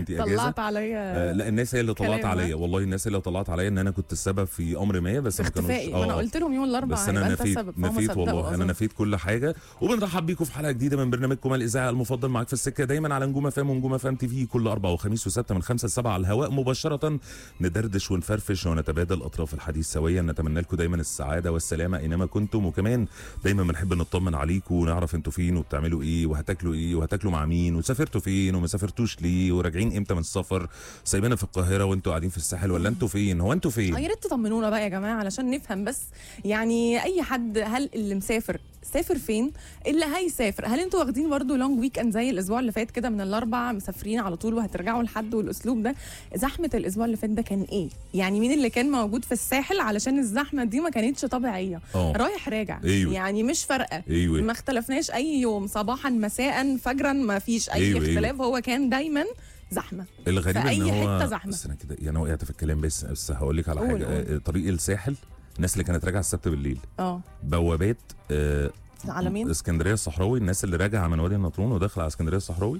عندي اجازه طلعت عليا آه لا الناس هي اللي طلعت كلام، ها؟ عليا والله الناس اللي طلعت عليا ان انا كنت السبب في امر ما بس ما كانوش اختفائي وانا قلت لهم يوم الاربعاء بس انا هيبقى انت نفيت السبب فهم نفيت صدقوا والله انا أظن. نفيت كل حاجه وبنرحب بيكم في حلقه جديده من برنامجكم الاذاعه المفضل معاك في السكه دايما على نجوم فام ونجوم فام تي في كل اربع وخميس وسبت من خمسة لسبعة على الهواء مباشره ندردش ونفرفش ونتبادل اطراف الحديث سويا نتمنى لكم دايما السعاده والسلامه اينما كنتم وكمان دايما بنحب نطمن عليكم ونعرف انتوا فين وبتعملوا ايه وهتاكلوا ايه وهتاكلوا مع مين وسافرتوا فين وما سافرتوش ليه وراجعين امتى من السفر سايبيننا في القاهره وانتوا قاعدين في الساحل ولا انتوا فين هو انتوا فين اه يا ريت تطمنونا بقى يا جماعه علشان نفهم بس يعني اي حد هل اللي مسافر سافر فين اللي هيسافر هل انتوا واخدين برضو لونج ويك اند زي الاسبوع اللي فات كده من الاربع مسافرين على طول وهترجعوا لحد والاسلوب ده زحمه الاسبوع اللي فات ده كان ايه يعني مين اللي كان موجود في الساحل علشان الزحمه دي ما كانتش طبيعيه اه رايح راجع أيوة. يعني مش فارقه ايوه ما اختلفناش اي يوم صباحا مساء فجرا ما فيش اي أيوة، أيوة. اختلاف هو كان دايما زحمه الغريب في ان أي هو حتة زحمة. بس انا كده يعني وقعت في الكلام بس بس هقول لك على قول، حاجه قول. آه، طريق الساحل الناس اللي كانت راجعه السبت بالليل اه بوابات آه، على مين اسكندريه الصحراوي الناس اللي راجعه من وادي النطرون وداخله على اسكندريه الصحراوي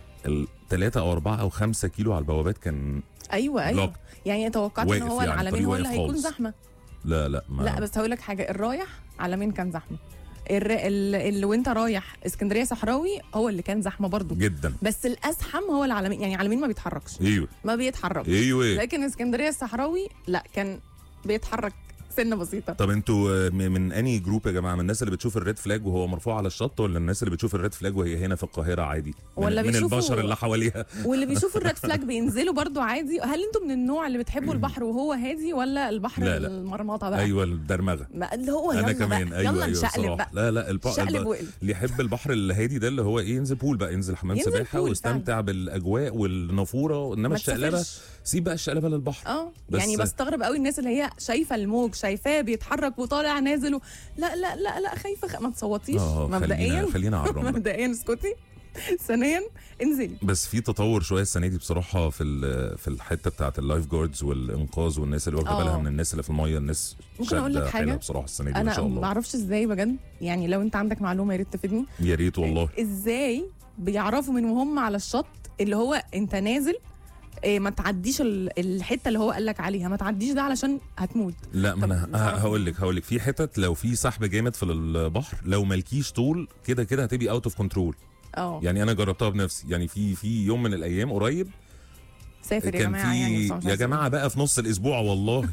الثلاثة او أربعة او خمسة كيلو على البوابات كان ايوه ايوه بلوك. يعني توقعت ان واقف هو يعني، العالمين الطريق هو اللي واقف هيكون خالص. زحمه لا لا ما لا بس هقول لك حاجه الرايح عالمين كان زحمه الر... ال- اللي وانت رايح اسكندريه صحراوي هو اللي كان زحمه برضو جدا بس الازحم هو العالمين يعني العالمين ما بيتحركش ايوه ما بيتحركش ايوه لكن اسكندريه الصحراوي لا كان بيتحرك سنه بسيطه طب انتوا آه، م- من انهي جروب يا جماعه من الناس اللي بتشوف الريد فلاج وهو مرفوع على الشط ولا الناس اللي بتشوف الريد فلاج وهي هنا في القاهره عادي من, ولا من بيشوفوا- البشر اللي حواليها واللي بيشوفوا الريد فلاج بينزلوا برضو عادي هل انتوا من النوع اللي بتحبوا البحر وهو هادي ولا البحر لا، لا. المرمطه بقى ايوه الدرمغه ما اللي هو انا يلا كمان بقى. ايوه يلا ايوه نشقلب الصراحة. بقى لا لا الب... شقلب الب... وقلب اللي يحب البحر الهادي ده اللي هو ايه ينزل بول بقى ينزل حمام ينزل سباحه بول ويستمتع بالاجواء والنافوره انما ما الشقلبه تسافرش. سيب بقى الشقلبه للبحر اه بس- يعني بستغرب قوي الناس اللي هي شايفه الموج شايفاه بيتحرك وطالع نازل و... لا لا لا لا خايفه خ... ما تصوتيش اه مبدئيا خلينا خلينا على الرمل مبدئيا اسكتي ثانيا انزلي بس في تطور شويه السنه دي بصراحه في ال- في الحته بتاعت اللايف جاردز والانقاذ والناس اللي واخده اه. بالها من الناس اللي في الميه الناس ممكن أقول لك شادة حاجة؟ حيلها بصراحه السنه دي ما انا شاء ما الله اعرفش ازاي بجد يعني لو انت عندك معلومه يا ريت تفيدني يا ريت والله ازاي بيعرفوا من وهم على الشط اللي هو انت نازل إيه ما تعديش ال- الحته اللي هو قال لك عليها ما تعديش ده علشان هتموت لا ما طب انا نعرف هقول لك هقول لك في حتت لو في سحب جامد في البحر لو مالكيش طول كده كده هتبقي اوت اوف كنترول اه يعني انا جربتها بنفسي يعني في في يوم من الايام قريب سافر يا كان جماعه في يعني بس مش يا عايزة- جماعه بقى في نص الاسبوع والله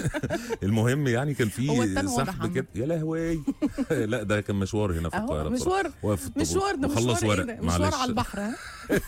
المهم يعني كان هو في التاني واضح سحب عنه. كده يا لهوي لا ده كان مشوار هنا في اهو القاهره بصراحة. مشوار واقف في الطابور. مشوار ده بخلص مشوار ايه ورق ده مشوار معلش على البحر ها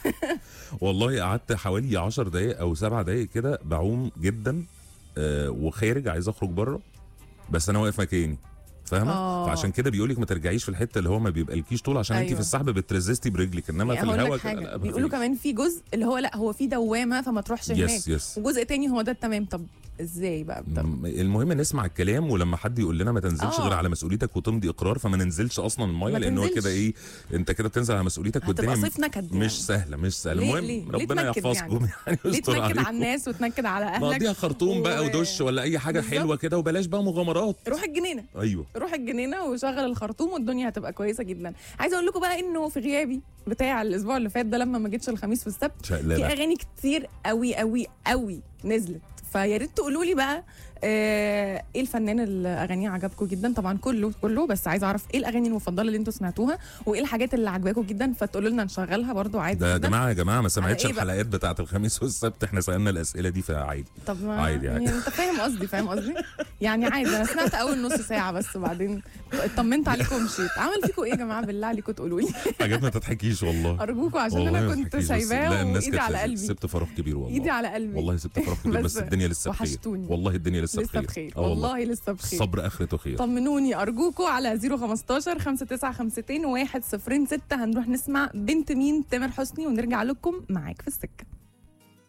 والله قعدت حوالي 10 دقايق او 7 دقايق كده بعوم جدا آه وخارج عايز اخرج بره بس انا واقف مكاني فاهمه آه. فعشان كده بيقول لك ما ترجعيش في الحته اللي هو ما بيبقى لكيش طول عشان انت أيوة. في السحب بترزستي برجلك انما في يعني هقول الهواء لك كده حاجه لا، ما بيقولوا فيش. كمان في جزء اللي هو لا هو في دوامه فما تروحش هناك يس يس وجزء تاني هو ده التمام طب ازاي بقى طب م- المهم نسمع الكلام ولما حد يقول لنا ما تنزلش آه. غير على مسؤوليتك وتمضي اقرار فما ننزلش اصلا المايه ما لان هو تنزلش. كده ايه انت كده بتنزل على مسؤوليتك هتبقى والدنيا صيف نكد يعني. مش سهله مش سهله ليه- المهم ليه؟ ليه ربنا تنكد يحفظكم يعني ليه ويستر تنكد عليكم على الناس وتنكد على اهلك نقضيها خرطوم بقى و- ودش ولا اي حاجه بالظبط. حلوه كده وبلاش بقى مغامرات روح الجنينه ايوه روح الجنينه وشغل الخرطوم والدنيا هتبقى كويسه جدا عايزه اقول لكم بقى انه في غيابي بتاع الاسبوع اللي فات ده لما ما جيتش الخميس والسبت في شقلبه اغاني كتير قوي قوي قوي نزلت فيا ريت تقولوا لي بقى آه ايه الفنان اللي اغانيه عجبكم جدا طبعا كله كله بس عايزه اعرف ايه الاغاني المفضله اللي انتوا سمعتوها وايه الحاجات اللي عجباكم جدا فتقولوا لنا نشغلها برضو عادي ده يا جدا. جماعه يا جماعه ما سمعتش إيه بقى؟ الحلقات بتاعت الخميس والسبت احنا سالنا الاسئله دي فعادي طب ما عادي، عادي. يعني انت فاهم قصدي فاهم قصدي يعني عادي انا سمعت اول نص ساعه بس وبعدين اطمنت عليكم ومشيت عمل فيكم ايه يا جماعه بالله عليكم تقولوا لي حاجات ما تضحكيش والله ارجوكم عشان والله انا ما كنت تضحكيش، بس لا سايباه الناس وايدي كانت على قلبي سبت فراغ كبير والله ايدي على قلبي والله سبت فراغ كبير بس بس الدنيا لسه بخير وحشتوني. والله الدنيا لسه لسه بخير بخير آه والله والله لسه بخير الصبر اخرته خير طمنوني ارجوكم على 015 5952 106 هنروح نسمع بنت مين تامر حسني ونرجع لكم معاك في السكه